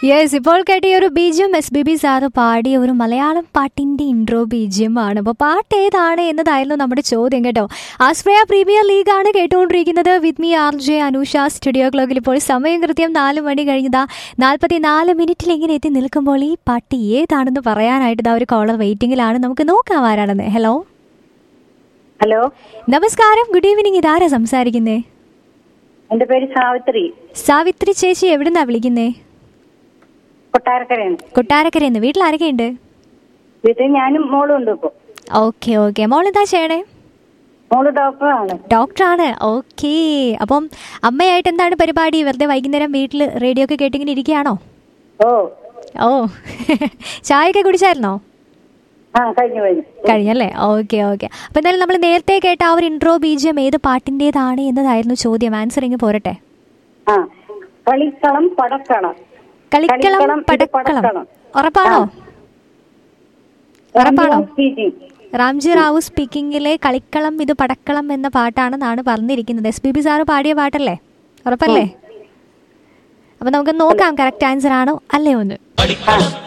Yes ഇപ്പോൾ കേട്ട ഈ ഒരു BGM S B B sir പാടിയ ഒരു മലയാളം പാട്ടിന്റെ ഇൻട്രോ ബീജിയം ആണ് അപ്പോൾ പാട്ട് ഏതാണ് എന്നതായിരുന്നു നമ്മുടെ ചോദ്യം കേട്ടോ ആസ്പ്രയ പ്രീമിയർ ലീഗ് ആണ് കേട്ടുകൊണ്ടിരിക്കുന്നത് with me R J Anusha studio ക്ലോക്കിൽ ഇപ്പോൾ സമയം കൃത്യം നാല് മണി കഴിഞ്ഞതാ നാൽപ്പത്തി നാല് മിനിറ്റിൽ ഇങ്ങനെ എത്തി നിൽക്കുമ്പോൾ ഈ പാട്ട് ഏതാണെന്ന് പറയാനായിട്ട് ഇതാ ഒരു കോളർ വെയിറ്റിംഗിലാണ് നമുക്ക് നോക്കാം ആരാണെന്ന് ഹലോ ഹലോ നമസ്കാരം ഗുഡ് ഈവനിങ് ഇതാരാ സംസാരിക്കുന്നേ എന്റെ പേര് സാവിത്രി സാവിത്രി ചേച്ചി എവിടുന്നാ വിളിക്കുന്നേ കൊട്ടാരക്കരയാണ് കൊട്ടാരക്കരയെന്ന് വീട്ടിൽ ആരൊക്കെയുണ്ട് വീട്ടിൽ ഞാനും മോളും ഉണ്ട് ഇപ്പൊ ഓക്കെ ഓക്കെ മോൾ എന്താ ചെയ്യണേ മോള് ഡോക്ടറാണ് ഡോക്ടറാണ് ഓക്കെ അപ്പം അമ്മയായിട്ട് എന്താണ് പരിപാടി വെറുതെ വൈകുന്നേരം വീട്ടിൽ റേഡിയോ ഒക്കെ കേട്ടിങ്ങനെ ഇരിക്കുകയാണോ ഓ ഓ ചായയൊക്കെ കുടിച്ചായിരുന്നോ ആ കഴിഞ്ഞു കഴിഞ്ഞു കഴിഞ്ഞല്ലേ ഓക്കെ ഓക്കെ അപ്പം എന്തായാലും നമ്മൾ നേരത്തെ കേട്ട ആ ഒരു ഇൻട്രോ ബീജിയം ഏത് പാട്ടിൻ്റെതാണ് എന്നതായിരുന്നു ചോദ്യം ആൻസർ ഇങ്ങ് പോരട്ടെ ആ കളിക്കളം പടക്കളം കളിക്കളം കളിക്കളം, ഇത് പടക്കളം പടക്കളം. ഉറപ്പാണോ ഉറപ്പാണോ സ്പീക്കിംഗ് റാംജി റാവു സ്പീക്കിങ്ങിലെ കളിക്കളം ഇത് പടക്കളം എന്ന പാട്ടാണെന്നാണ് പറഞ്ഞിരിക്കുന്നത് എസ് പി ബി സാറ് പാടിയ പാട്ടല്ലേ ഉറപ്പല്ലേ അപ്പൊ നമുക്ക് നോക്കാം കറക്റ്റ് ആൻസർ ആണോ അല്ലേ ഒന്ന് ആ